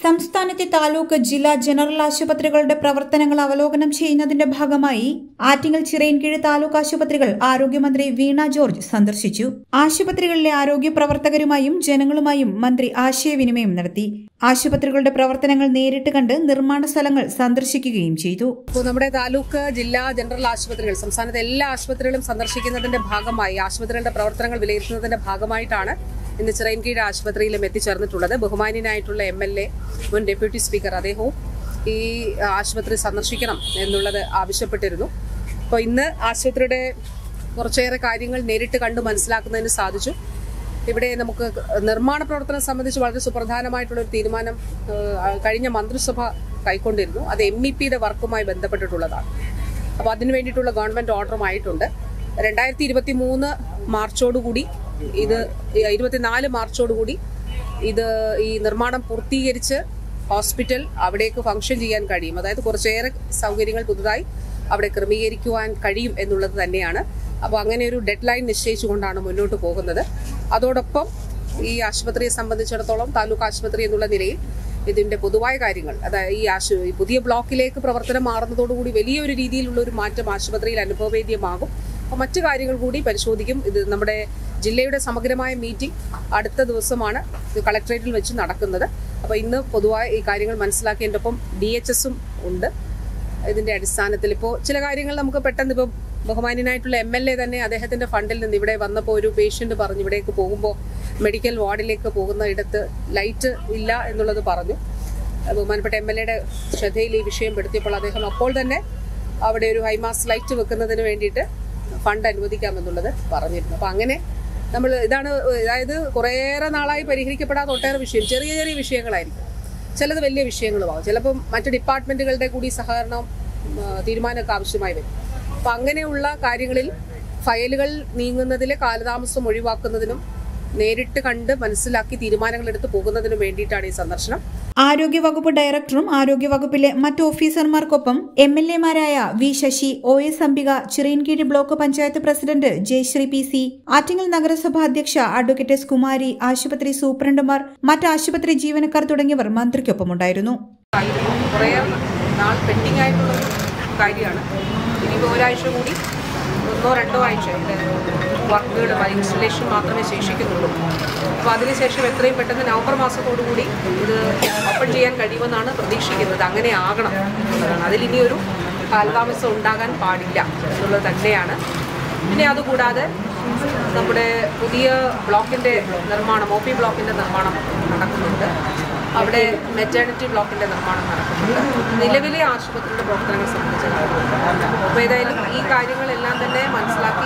സംസ്ഥാനത്തെ താലൂക്ക് ജില്ലാ ജനറൽ ആശുപത്രികളുടെ പ്രവർത്തനങ്ങൾ അവലോകനം ചെയ്യുന്നതിന്റെ ഭാഗമായി ആറ്റിങ്ങൽ ചിറയൻകീഴ് താലൂക്ക് ആശുപത്രികൾ ആരോഗ്യമന്ത്രി വീണ ജോർജ് സന്ദർശിച്ചു ആശുപത്രികളിലെ ആരോഗ്യ പ്രവർത്തകരുമായും ജനങ്ങളുമായും മന്ത്രി ആശയവിനിമയം നടത്തി ആശുപത്രികളുടെ പ്രവർത്തനങ്ങൾ നേരിട്ട് കണ്ട് നിർമ്മാണ സ്ഥലങ്ങൾ സന്ദർശിക്കുകയും ചെയ്തു ഇപ്പോൾ നമ്മുടെ താലൂക്ക് ജില്ലാ ജനറൽ ആശുപത്രികൾ സംസ്ഥാനത്തെ എല്ലാ ആശുപത്രികളും സന്ദർശിക്കുന്നതിന്റെ ഭാഗമായി ആശുപത്രികളുടെ പ്രവർത്തനങ്ങൾ വിലയിരുത്തുന്നതിന്റെ ഭാഗമായിട്ടാണ് ഇന്ന് ചിറയൻകീഴ് ആശുപത്രിയിലും എത്തിച്ചേർന്നിട്ടുള്ളത് ബഹുമാന്യനായിട്ടുള്ള എം എൽ എ മുൻ ഡെപ്യൂട്ടി സ്പീക്കർ അദ്ദേഹവും ഈ ആശുപത്രി സന്ദർശിക്കണം എന്നുള്ളത് ആവശ്യപ്പെട്ടിരുന്നു അപ്പോൾ ഇന്ന് ആശുപത്രിയുടെ കുറച്ചേറെ കാര്യങ്ങൾ നേരിട്ട് കണ്ട് മനസ്സിലാക്കുന്നതിന് സാധിച്ചു ഇവിടെ നമുക്ക് നിർമ്മാണ പ്രവർത്തനം സംബന്ധിച്ച് വളരെ സുപ്രധാനമായിട്ടുള്ള ഒരു തീരുമാനം ഏഹ്, കഴിഞ്ഞ മന്ത്രിസഭ കൈക്കൊണ്ടിരുന്നു അത് എം ഇ പിയുടെ വർക്കുമായി ബന്ധപ്പെട്ടിട്ടുള്ളതാണ് അപ്പോൾ അതിന് വേണ്ടിയിട്ടുള്ള ഗവൺമെന്റ് ഓർഡറുമായിട്ടുണ്ട് രണ്ടായിരത്തി ഇരുപത്തി മൂന്ന് മാർച്ചോടുകൂടി ഇത് ഇരുപത്തിനാല് മാർച്ചോടുകൂടി ഇത് ഈ നിർമ്മാണം പൂർത്തീകരിച്ച് ഹോസ്പിറ്റൽ അവിടേക്ക് ഫംഗ്ഷൻ ചെയ്യാൻ കഴിയും അതായത് കുറച്ചേറെ സൗകര്യങ്ങൾ പുതുതായി അവിടെ ക്രമീകരിക്കുവാൻ കഴിയും എന്നുള്ളത് തന്നെയാണ് അപ്പോൾ അങ്ങനെ ഒരു ഡെഡ് ലൈൻ നിശ്ചയിച്ചുകൊണ്ടാണ് മുന്നോട്ട് പോകുന്നത് അതോടൊപ്പം ഈ ആശുപത്രിയെ സംബന്ധിച്ചിടത്തോളം താലൂക്ക് ആശുപത്രി എന്നുള്ള നിലയിൽ ഇതിന്റെ പൊതുവായ കാര്യങ്ങൾ അതായത് ഈ ആശു ഈ പുതിയ ബ്ലോക്കിലേക്ക് പ്രവർത്തനം മാറുന്നതോടുകൂടി വലിയൊരു രീതിയിലുള്ള ഒരു മാറ്റം ആശുപത്രിയിൽ അനുഭവവേദ്യമാകും അപ്പോൾ മറ്റു കാര്യങ്ങൾ കൂടി പരിശോധിക്കും ഇത് നമ്മുടെ ജില്ലയുടെ സമഗ്രമായ മീറ്റിംഗ് അടുത്ത ദിവസമാണ് ഇത് കളക്ടറേറ്റിൽ വെച്ച് നടക്കുന്നത് അപ്പോൾ ഇന്ന് പൊതുവായ ഈ കാര്യങ്ങൾ മനസ്സിലാക്കിയതിൻ്റെ ഒപ്പം ഡി എച്ച് എസും ഉണ്ട് ഇതിന്റെ അടിസ്ഥാനത്തിൽ ഇപ്പോൾ ചില കാര്യങ്ങൾ നമുക്ക് പെട്ടെന്ന് ഇപ്പോൾ ബഹുമാന്യനായിട്ടുള്ള എം എൽ എ തന്നെ അദ്ദേഹത്തിന്റെ ഫണ്ടിൽ നിന്ന് ഇവിടെ വന്നപ്പോൾ ഒരു പേഷ്യന്റ് പറഞ്ഞു ഇവിടേക്ക് പോകുമ്പോൾ മെഡിക്കൽ വാർഡിലേക്ക് പോകുന്ന ഇടത്ത് ലൈറ്റ് ഇല്ല എന്നുള്ളത് പറഞ്ഞു അഹ് ബഹുമാനപ്പെട്ട എം എൽ എയുടെ ശ്രദ്ധയിൽ ഈ വിഷയം പെടുത്തിയപ്പോൾ അദ്ദേഹം അപ്പോൾ തന്നെ അവിടെ ഒരു ഹൈമാസ് ലൈറ്റ് വെക്കുന്നതിന് വേണ്ടിയിട്ട് ഫണ്ട് അനുവദിക്കാമെന്നുള്ളത് പറഞ്ഞിരുന്നു അപ്പോൾ അങ്ങനെ നമ്മൾ ഇതാണ് അതായത് കുറേയേറെ നാളായി പരിഹരിക്കപ്പെടാത്ത ഒട്ടേറെ വിഷയം ചെറിയ ചെറിയ വിഷയങ്ങളായിരിക്കും ചിലത് വലിയ വിഷയങ്ങളുമാകും ചിലപ്പം മറ്റ് ഡിപ്പാർട്ട്മെന്റുകളുടെ കൂടി സഹകരണം ആ, തീരുമാനമൊക്കെ ആവശ്യമായി വരും അപ്പം അങ്ങനെയുള്ള കാര്യങ്ങളിൽ ഫയലുകൾ നീങ്ങുന്നതിലെ കാലതാമസം ഒഴിവാക്കുന്നതിനും നേരിട്ട് കണ്ട് മനസ്സിലാക്കി തീരുമാനങ്ങൾ എടുത്ത് പോകുന്നതിനും വേണ്ടിയിട്ടാണ് ഈ സന്ദർശനം ആരോഗ്യവകുപ്പ് ഡയറക്ടറും ആരോഗ്യവകുപ്പിലെ മറ്റ് ഓഫീസർമാർക്കൊപ്പം എം എൽ എമാരായ V Sasi O S Ambika Chirayinkeezhu block panchayat president Jayasree P C Attingal നഗരസഭ അധ്യക്ഷ അഡ്വക്കേറ്റ് എസ് കുമാരി ആശുപത്രി സൂപ്രണ്ടുമാർ മറ്റ് ആശുപത്രി ജീവനക്കാർ തുടങ്ങിയവർ മന്ത്രിക്കൊപ്പമുണ്ടായിരുന്നു ആയിരുന്നു കുറേ നാൾ പെൻഡിങ് ആയിട്ടുള്ള ഒരു കാര്യമാണ് ഇനിയിപ്പോൾ ഒരാഴ്ച കൂടി ഒന്നോ രണ്ടോ ആഴ്ച വർക്കുകൾ ഇൻസ്റ്റലേഷൻ മാത്രമേ ശേഷിക്കുന്നുള്ളൂ അപ്പോൾ അതിനുശേഷം എത്രയും പെട്ടെന്ന് നവംബർ മാസത്തോടു കൂടി ഇത് ഓപ്പൺ ചെയ്യാൻ കഴിയുമെന്നാണ് പ്രതീക്ഷിക്കുന്നത് അങ്ങനെ ആകണം എന്നുള്ളതാണ് അതിലിനി ഒരു കാലതാമസം ഉണ്ടാകാൻ പാടില്ല എന്നുള്ളത് തന്നെയാണ് പിന്നെ അതുകൂടാതെ നമ്മുടെ പുതിയ ബ്ലോക്കിൻ്റെ നിർമ്മാണം ഒ പി ബ്ലോക്കിൻ്റെ നിർമ്മാണം നടക്കുന്നുണ്ട് അവിടെ മെറ്റേണിറ്റി ബ്ലോക്കിൻ്റെ നിർമ്മാണം നടക്കുന്നുണ്ട് നിലവിലെ ആശുപത്രിയുടെ പ്രവർത്തനങ്ങൾ സംബന്ധിച്ചാണ് അപ്പോൾ ഏതായാലും ഈ കാര്യങ്ങളെല്ലാം തന്നെ മനസ്സിലാക്കി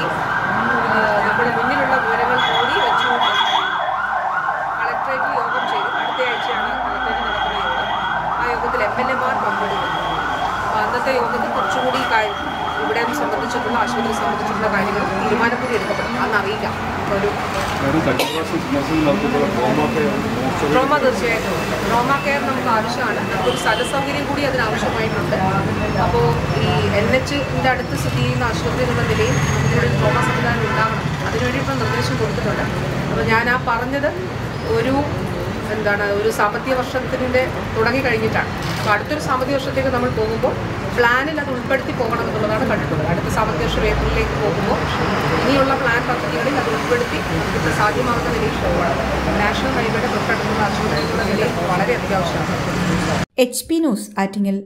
ആ, നമ്മുടെ മുന്നിലുള്ള വിവരങ്ങൾ കൂടി വെച്ചുകൊണ്ട് കളക്ടറേറ്റിൽ യോഗം ചെയ്തു അടുത്ത ആഴ്ചയാണ് കളക്ടറേറ്റിൽ നടക്കുന്ന യോഗം ആ യോഗത്തിൽ എം എൽ എമാർ പങ്കെടുക്കും അപ്പോൾ അന്നത്തെ യോഗത്തിൽ കുറച്ചുകൂടി ഈ കാര്യം ഇവിടെ സംബന്ധിച്ചിട്ടുള്ള ആശുപത്രി സംബന്ധിച്ചിട്ടുള്ള കാര്യങ്ങൾ തീരുമാനം കൂടി എടുക്കപ്പെടും അന്ന് അറിയിക്കാം അപ്പോൾ ഒരു ഒരു കഴിഞ്ഞ പ്രാവശ്യം സന്ദർശനം നടത്തുമ്പോൾ ട്രോമൊക്കെ മോശം ട്രോമ തീർച്ചയായിട്ടും ട്രോമ കെയർ നമുക്ക് ആവശ്യമാണ് നമുക്കൊരു സ്ഥല സൗകര്യം കൂടി അതിനാവശ്യമായിട്ടുണ്ട് അപ്പോൾ ഈ എൻ എച്ചിൻ്റെ അടുത്ത് സ്ഥിതി ചെയ്യുന്ന ആശുപത്രി എന്നുള്ള നിലയിൽ നമുക്കൊരു ട്രോമ സംവിധാനം ഉണ്ടാകണം അതിനുവേണ്ടിയിട്ടുള്ള നിർദ്ദേശം കൊടുത്തിട്ടുണ്ട് അപ്പോൾ ഞാൻ ആ പറഞ്ഞത് ഒരു എന്താണ് ഒരു സാമ്പത്തിക വർഷത്തിൻ്റെ തുടങ്ങി കഴിഞ്ഞിട്ടാണ് അപ്പോൾ അടുത്തൊരു സാമ്പത്തിക വർഷത്തേക്ക് നമ്മൾ പോകുമ്പോൾ പ്ലാനിൽ അത് ഉൾപ്പെടുത്തി പോകണം എന്നുള്ളതാണ് കണ്ടിട്ടുള്ളത് അടുത്ത സാമ്പത്തിക വർഷം ഏപ്രിലിലേക്ക് പോകുമ്പോൾ ഇനിയുള്ള പ്ലാൻ പദ്ധതികളിൽ അത് ഉൾപ്പെടുത്തി ഇത് സാധ്യമാകുന്ന നിലയിൽ പോകണം നാഷണൽ ഹൈവേയുടെ തൊട്ടടുത്തുള്ള ആശുപത്രി എന്നുള്ള നിലയിൽ വളരെ അത്യാവശ്യമാണ് H P news Attingal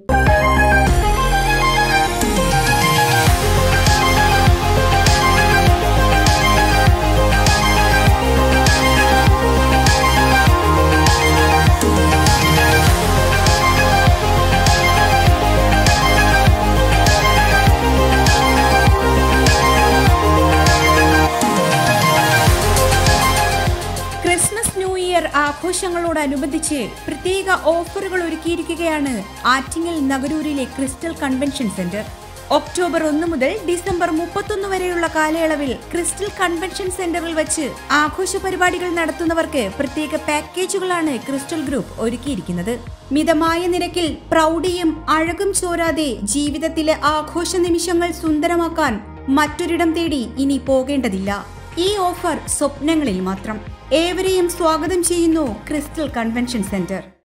Christmas new year ആഘോഷങ്ങളോടനുബന്ധിച്ച് പ്രത്യേക ഓഫറുകൾ ഒരുക്കിയിരിക്കുകയാണ് ആറ്റിങ്ങൽ നഗരൂരിലെ ക്രിസ്റ്റൽ കൺവെൻഷൻ സെന്റർ ഒക്ടോബർ ഒന്ന് മുതൽ ഡിസംബർ മുപ്പത്തൊന്ന് വരെയുള്ള കാലയളവിൽ ക്രിസ്റ്റൽ കൺവെൻഷൻ സെന്ററിൽ വെച്ച് ആഘോഷ പരിപാടികൾ നടത്തുന്നവർക്ക് പ്രത്യേക പാക്കേജുകളാണ് ക്രിസ്റ്റൽ ഗ്രൂപ്പ് ഒരുക്കിയിരിക്കുന്നത് മിതമായ നിരക്കിൽ പ്രൗഢിയും അഴകും ചോരാതെ ജീവിതത്തിലെ ആഘോഷ നിമിഷങ്ങൾ സുന്ദരമാക്കാൻ മറ്റൊരിടം തേടി ഇനി പോകേണ്ടതില്ല ഈ ഓഫർ സ്വപ്നങ്ങളിൽ മാത്രം ഏവരെയും സ്വാഗതം ചെയ്യുന്നു ക്രിസ്റ്റൽ കൺവെൻഷൻ സെന്റർ